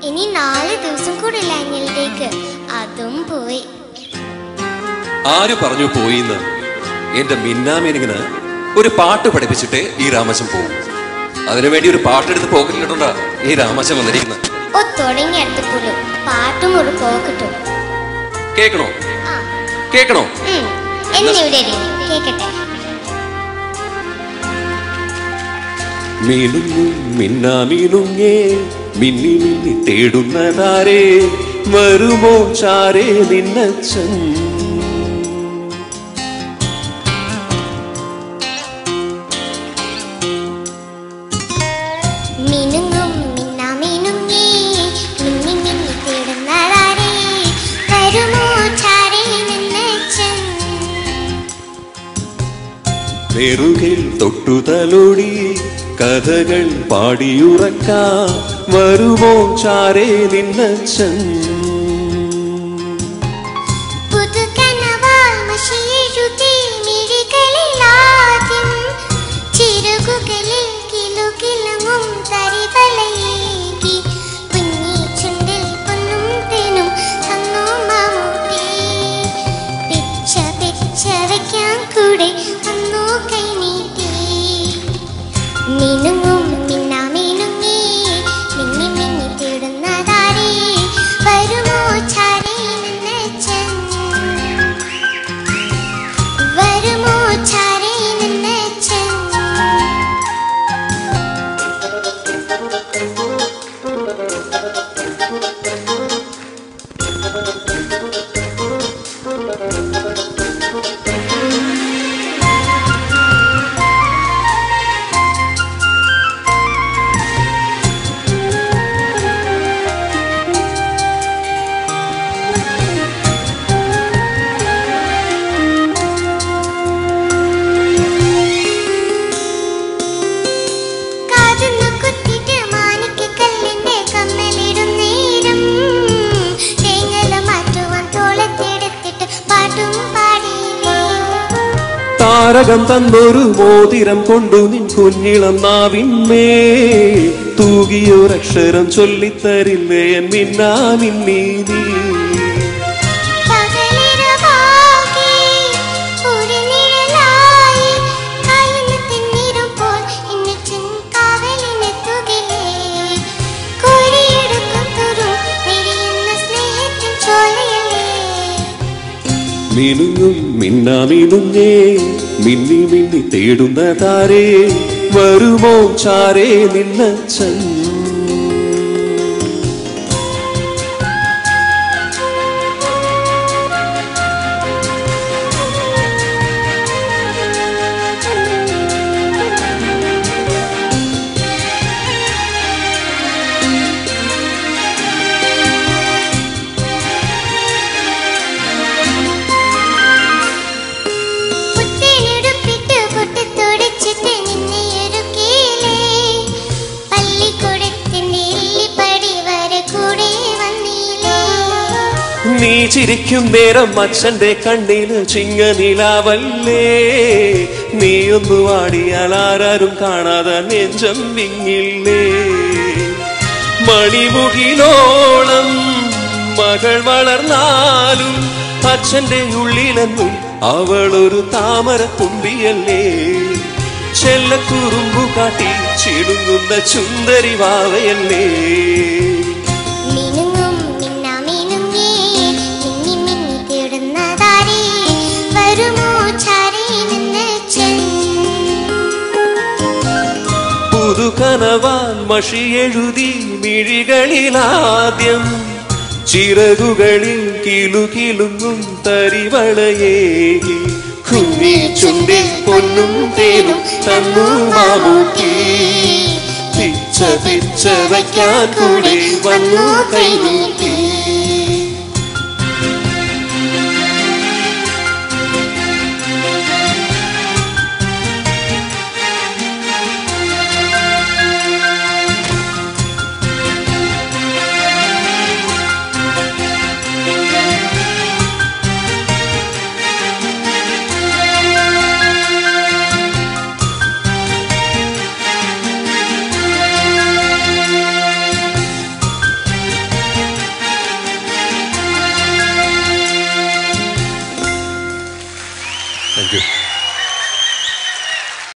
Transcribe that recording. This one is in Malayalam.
ഇനി നാല് ദിവസം കൂടെ ലൈനിലേക്ക് അതും പോയി ആര് പറഞ്ഞു പോയിന്ന് എന്റെ മിന്നാമീനിങ്ങിന് ഒരു പാട്ട് പഠിപ്പിച്ചിട്ടേ ഈ രാമശം പോകും അതിനുവേണ്ടി ഒരു പാട്ടെടുത്ത് പോക്കറ്റിലിട്ടുണ്ടാ ഈ രാമശം വന്നിരിക്കുന്നത് ഓ തുടങ്ങിയെടുത്ത് പോലും പാട്ടും ഒരു പോക്കറ്റും കേക്കണോ ആ കേക്കണോ ഉം. എന്നിവിടെ ഇരി. കേക്കട്ടെ മിനുങ്ങും മിന്നാമിനുങ്ങേ മിന്നി മിന്നി തേടുന്നതാരേ വരുമോ ചാരേ നിന്നച്ചൻ മിനുങ്ങും മിന്നാമിനുങ്ങി മിന്നി മിന്നി തേടുന്നതാരേ വരുമോ ചാരേ നിന്നച്ചൻ നെറുകിൽ തൊട്ടുതലോടി കഥകൾ പാടിയുറക്കാം വരുമോ ചാരേ നിന്നച്ചൻ പുതുകനവാൽ മഷിയെഴുതി മിഴികളിലാദ്യം ചിറകുകളിൽ കിലുകിലുങ്ങും തരിവളയേകി കുഞ്ഞി ചുണ്ടിൽ പൊന്നും തേനും തന്നു മമ്മൂട്ടി പിച്ച പിച്ച വയ്ക്കാൻ കൂടെ വന്നു കൈനീട്ടി മിനുങ്ങും മിന്നാ മിനുങ്ങി മിന്നി മിന്നി തേടുന്നതാരേ വരുമോ ചാരേ നിന്നച്ചൻ വരുമോ ചാരേ നിന്നച്ചൻ കാതുന്നു കുത്തിട്ട് മാണിക്യക്കല്ലിന്റെ കമ്മലിടും നേരം തേങ്ങല മാറ്റുവാൻ തോളത്തെടുത്തിട്ട് പാട്ടും പാടിയില്ലേ താരകം തന്നൊരു മോതിരം കൊണ്ടു നിൻ കുഞ്ഞിളം നാവിന്മേ തൂകിയൊരക്ഷരം ചൊല്ലിത്തരില്ലേ എൻ മിന്നാ മിന്നീ നീ പകലിരവാകെ ഒരു നിഴലായി കായുന്ന തിന്നിടുമ്പോൾ എന്നെ ചെങ്കാവലിനെത്തുകിലേ കോരിയെടുക്കത്തൊരു വിരിയുന്ന സ്നേഹത്തിൻ ചോലയല്ലേ മിനുങ്ങും മിന്നാ മിനുങ്ങേ മിന്നി മിന്നി തേടുന്നതാരേ വരുമോ ചാരേ നിന്നച്ചൻ പുത്തേനെടുപ്പിട്ട് പൊട്ടിത്തുടച്ചിട്ട് നിന്നെ ഒരുക്കിയില്ലേ പള്ളിക്കൂടത്തിന്റെ എല്ലിപ്പടി വരെ കൂടെ വന്നില്ലേ നീ ചിരിക്കും നേരം അച്ഛന്റെ കണ്ണിന് ചിങ്ങ നിലാവല്ലേ നീ ഒന്ന് വാടിയാൽ ആരാരും കാണാതെ നെഞ്ചം വിങ്ങില്ലേ മണിമുകിലോളം മകൾ വളർന്നാലും അച്ഛന്റെ ഉള്ളിലെന്നും അവളൊരു താമര തുമ്പിയല്ലേ ചെല്ലക്കുറുമ്പു കാട്ടി ചിടുങ്ങുന്ന ചുന്ദരി വാവയല്ലേ മിനുങ്ങും മിന്നാ മിനുങ്ങി മിന്നി മിന്നി തേടുന്നതാരേ വരുമോ ചാരേ നിന്നച്ചൻ പുതുകനവാൻ മഷിയെഴുതി മിഴികളിലാദ്യം ചിറകുകളിൽ കിലുകിലുങ്ങും തരിവളയേകി കുഞ്ഞി ചുണ്ടിൽ പൊന്നും തേനും തന്നു മാമൂട്ടി പിച്ച പിച്ച വയ്ക്കാൻ കൂടെ വന്നു കൈനീട്ടി താങ്ക് യു